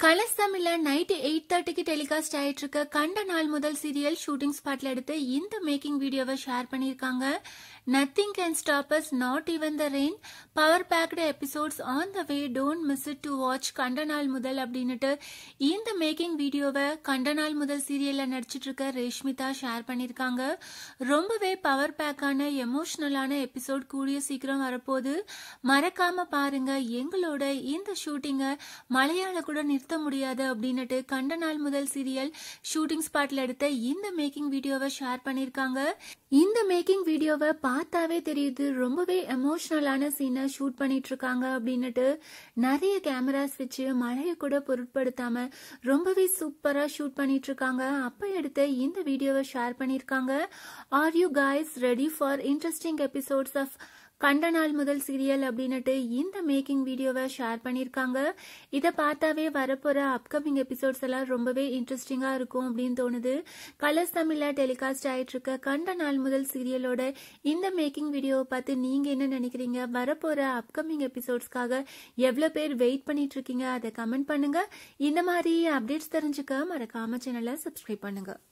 colours தமிழ்ல night eight தேர்ட்டிக்கு telecast ஆயிட்டு இருக்க கண்ட நாள் முதல் சீரியல் ஷூட்டிங் ஸ்பாட்ல எடுத்து இந்த மேக்கிங் வீடியோவை ஷேர் பண்ணியிருக்காங்க nothing can stop us not even the rain power packed episodes on the way don't miss it to watch கண்ட நாள் முதல் அப்படின்னுட்டு இந்த மேக்கிங் வீடியோவை கண்ட நாள் முதல் சீரியல்ல நடிச்சிட்டு இருக்க ரேஷ்மிதா ஷேர் பண்ணியிருக்காங்க ரொம்பவே பவர் பேக்கான எமோஷனலான எபிசோட் கூடிய சீக்கிரம் வரப்போகுது மறக்காம பாருங்க எங்களோட இந்த ஷூட்டிங்கை மலையாள கூட நிறுத்த முடியாது அப்படின்னுட்டு கண்ட நாள் முதல் சீரியல் ஷூட்டிங் ஸ்பாட்ல எடுத்த இந்த மேக்கிங் வீடியோவை ஷேர் பண்ணியிருக்காங்க இந்த மேக்கிங் வீடியோவை பார்த்தாவே தெரியுது ரொம்பவே எமோஷனலான சீனை ஷூட் பண்ணிட்டு இருக்காங்க அப்படின்னுட்டு நிறைய கேமராஸ் வச்சு மழையை கூட பொருட்படுத்தாம ரொம்பவே சூப்பரா ஷூட் பண்ணிட்டு இருக்காங்க அப்ப எடுத்த இந்த வீடியோவை ஷேர் பண்ணியிருக்காங்க are you guys ready for interesting episodes of கண்ட நாள் முதல் சீரியல் அப்படின்னுட்டு இந்த மேக்கிங் வீடியோவை ஷேர் பண்ணியிருக்காங்க இதை பார்த்தாவே வரப்போற அப்கமிங் எபிசோட்ஸ் எல்லாம் ரொம்பவே இன்ட்ரெஸ்டிங்கா இருக்கும் அப்படின்னு தோணுது கலர்ஸ் தமிழ்ல டெலிகாஸ்ட் ஆயிட்டு இருக்க கண்ட நாள் முதல் சீரியலோட இந்த மேக்கிங் வீடியோவை பார்த்து நீங்க என்ன நினைக்கிறீங்க வரப்போற அப்கமிங் எபிசோட்ஸ்க்காக எவ்வளவு பேர் வெயிட் பண்ணிட்டு இருக்கீங்க அதை கமெண்ட் பண்ணுங்க இந்த மாதிரி அப்டேட்ஸ் தெரிஞ்சுக்க மறக்காம சேனலை சப்ஸ்கிரைப் பண்ணுங்க